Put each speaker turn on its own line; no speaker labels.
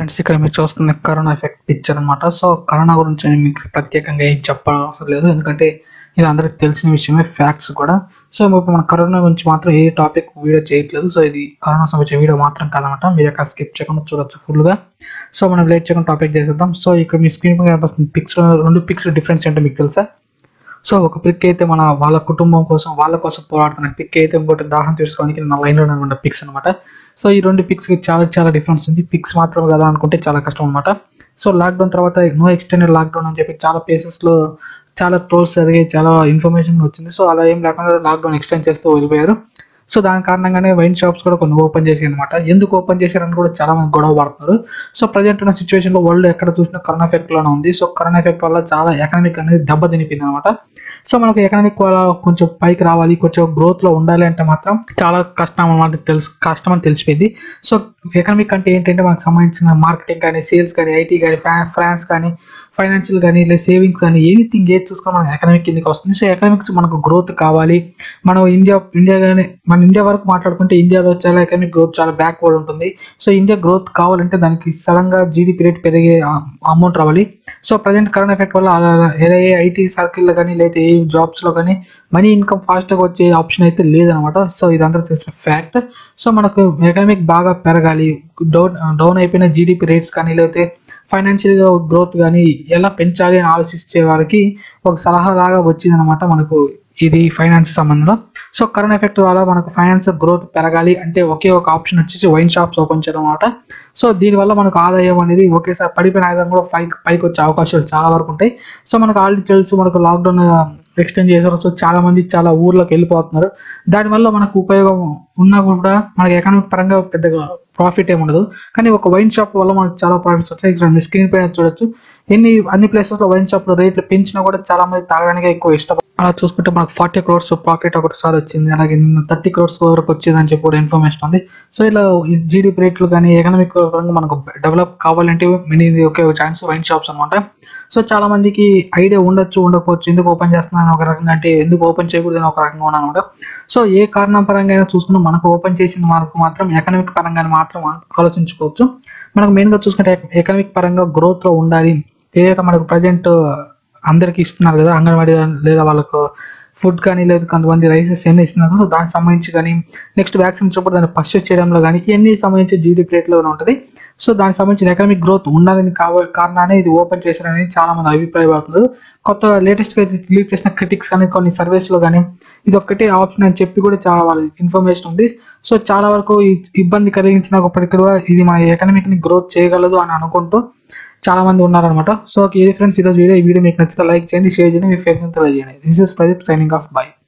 friends ఇక్కడ మీరు చూస్తున్న కరోనా ఎఫెక్ట్ పిక్చర్ అన్నమాట సో కరోనా గురించి నేను మీకు ప్రత్యేకంగా ఏం చెప్పవసరం లేదు ఎందుకంటే ఇది అందరికి తెలిసిన విషయమే ఫ్యాక్ట్స్ కూడా సో ఇప్పుడు మన కరోనా గురించి మాత్రం ఏ టాపిక్ వీడియో చేయట్లేదు సో ఇది కరోనా సంబంధించిన వీడియో మాత్రం కాదనమాట మీరు అక్కడ స్కిప్ చేయకుండా చూడొచ్చు ఫుల్గా సో మనం లేట్ చేయకుండా టాపిక్ చేసేద్దాం సో ఇక్కడ మీ స్క్రీన్ పైన కనిపిస్తుంది పిక్స్ రెండు పిక్స్ డిఫరెన్స్ ఏంటో మీకు తెలుసా సో ఒక పిక్ అయితే మన వాళ్ళ కుటుంబం కోసం వాళ్ళ కోసం పోరాడుతున్న పిక్ అయితే ఇంకోటి దాహం తీర్చుకోవడానికి నా లైన్లో ఉన్న పిక్స్ అనమాట సో ఈ రెండు పిక్స్ కి చాలా చాలా డిఫరెన్స్ ఉంది పిక్స్ మాత్రం కదా అనుకుంటే చాలా కష్టం అనమాట సో లాక్డౌన్ తర్వాత నో ఎక్స్టెండెడ్ లాక్డౌన్ అని చెప్పి చాలా places లో చాలా ట్రోల్స్ జరిగాయి చాలా ఇన్ఫర్మేషన్ వచ్చింది సో అలా ఏం లేకుండా లాక్డౌన్ ఎక్స్టెండ్ చేస్తూ వెళ్ళిపోయారు సో దాని కారణంగానే వైన్ షాప్స్ కూడా కొన్ని ఓపెన్ చేసి అనమాట ఎందుకు ఓపెన్ చేశారని కూడా చాలా మంది గొడవ పడుతున్నారు సో ప్రజెంట్ ఉన్న సిచ్యువేషన్ లో వరల్డ్ ఎక్కడ చూసినా కరోనా ఎఫెక్ట్ లోనే ఉంది సో కరోనా ఎఫెక్ట్ వల్ల చాలా ఎకనామిక్ అనేది దెబ్బ తినిపింది అనమాట సో మనకు ఎకనామిక్ వల్ల కొంచెం పైకి రావాలి కొంచెం గ్రోత్ లో ఉండాలి అంటే మాత్రం చాలా కష్టం అన్నమాట తెలుసు కష్టం అని తెలిసిపోయింది సో ఎకనామిక్ అంటే ఏంటంటే మనకు సంబంధించిన మార్కెటింగ్ కానీ సేల్స్ కానీ ఐటీ కానీ ఫైనాన్స్ కానీ ఫైనాన్షియల్ కానీ లేదా సేవింగ్స్ కానీ ఎనీథింగ్ ఏది చూసుకున్నా మనకు ఎకనామిక్ కిందకి వస్తుంది సో ఎకనామిక్స్ మనకు గ్రోత్ కావాలి మనం ఇండియా ఇండియా కానీ మన ఇండియా వరకు మాట్లాడుకుంటే ఇండియాలో చాలా ఎకనామిక్ గ్రోత్ చాలా బ్యాక్వర్డ్ ఉంటుంది సో ఇండియా గ్రోత్ కావాలంటే దానికి సడన్ గా జీడిపి రేట్ పెరిగే అమౌంట్ రావాలి సో ప్రజెంట్ కరోనా ఎఫెక్ట్ వల్ల అలా ఏ ఐటీ సర్కిల్లో కానీ లేదా ఏ జాబ్స్ లో కానీ మనీ ఇన్కమ్ ఫాస్ట్ గా వచ్చే ఆప్షన్ అయితే లేదనమాట సో ఇదంతా తెలిసిన ఫ్యాక్ట్ సో మనకు ఎకనామిక్ బాగా పెరగాలి డౌన్ డౌన్ అయిపోయిన జీడిపి రేట్స్ కానీ లేకపోతే ఫైనాన్షియల్ గా గ్రోత్ కానీ ఎలా పెంచాలి అని ఆలోచించే వారికి ఒక సలహా లాగా వచ్చిందనమాట మనకు ఇది ఫైనాన్స్ సంబంధంలో సో కరోనా ఎఫెక్ట్ వల్ల మనకు ఫైనాన్స్ గ్రోత్ పెరగాలి అంటే ఒకే ఒక ఆప్షన్ వచ్చేసి వైన్ షాప్స్ ఓపెన్ చేయడం అనమాట సో దీనివల్ల మనకు ఆదాయం అనేది ఒకేసారి పడిపోయిన ఆదాయం కూడా పైకి పైకి వచ్చే అవకాశాలు చాలా వరకు ఉంటాయి సో మనకు ఆల్రెడీ తెలుసు మనకు లాక్డౌన్ ఎక్స్టెండ్ చేశారు సో చాలా మంది చాలా ఊర్లోకి వెళ్ళిపోతున్నారు దానివల్ల మనకు ఉపయోగం ఉన్నా కూడా మనకి ఎకనామిక్ పరంగా పెద్దగా ప్రాఫిట్ ఏమి ఉండదు కానీ ఒక వైన్ షాప్ వల్ల మనకు చాలా ప్రాఫిట్స్ వస్తాయి ఇక్కడ మీ స్క్రీన్ పైన చూడొచ్చు ఎన్ని అన్ని ప్లేసెస్ లో వైన్ షాప్ లో రేట్లు పెంచినా కూడా చాలా మంది తాగడానికి ఎక్కువ ఇష్టం అలా చూసుకుంటే మనకు ఫార్టీ క్రోర్స్ ప్రాఫిట్ ఒకటిసారి వచ్చింది అలాగే నిన్న థర్టీ క్రోర్స్ వరకు వచ్చింది అని చెప్పి కూడా ఇన్ఫర్మేషన్ ఉంది సో ఇలా జీడిపి రేట్లు కానీ ఎకనామిక్ పరంగా మనకు డెవలప్ కావాలంటే మినీ ఒకే ఒక ఛాన్స్ వైన్ షాప్స్ అనమాట సో చాలా మందికి ఐడియా ఉండొచ్చు ఉండకపోవచ్చు ఎందుకు ఓపెన్ చేస్తున్నాను ఒక రకంగా అంటే ఎందుకు ఓపెన్ చేయకూడదు అని ఒక రకంగా ఉన్నాను అనమాట సో ఏ కారణం పరంగా అయినా చూసుకున్నా మనకు ఓపెన్ చేసిన మనకు మాత్రం ఎకనామిక్ పరంగా మాత్రం ఆలోచించుకోవచ్చు మనకు మెయిన్ గా చూసుకుంటే ఎకనామిక్ పరంగా గ్రోత్ లో ఉండాలి ఏదైతే మనకు ప్రజెంట్ అందరికి ఇస్తున్నారు కదా అంగన్వాడీ లేదా వాళ్ళకు ఫుడ్ కానీ లేదు కొంతమంది రైసెస్ ఎన్ని ఇస్తున్నారు సో దానికి సంబంధించి కానీ నెక్స్ట్ వ్యాక్సిన్ ఇచ్చినప్పుడు దాన్ని పర్చేస్ చేయడంలో కానీ ఇవన్నీ సంబంధించి జీడీపీ రేట్లోనే ఉంటుంది సో దానికి సంబంధించిన ఎకనామిక్ గ్రోత్ ఉండాలని కావ కారణాన్ని ఇది ఓపెన్ చేశారని చాలా మంది అభిప్రాయపడుతున్నారు కొత్త లేటెస్ట్ గా రిలీజ్ చేసిన క్రిటిక్స్ కానీ కొన్ని సర్వేస్ లో కానీ ఇది ఒక్కటే ఆప్షన్ అని చెప్పి కూడా చాలా వాళ్ళ ఇన్ఫర్మేషన్ ఉంది సో చాలా వరకు ఈ ఇబ్బంది కలిగించినప్పటికీ కూడా ఇది మన ఎకనామిక్ ని గ్రోత్ చేయగలదు అని అనుకుంటూ చాలా మంది ఉన్నారనమాట సో ఇది ఫ్రెండ్స్ ఈరోజు వీడియో ఈ వీడియో మీకు నచ్చితే లైక్ చేయండి షేర్ చేయండి మీ ఫేస్ తెలియజేయండి this is Pradeep signing off by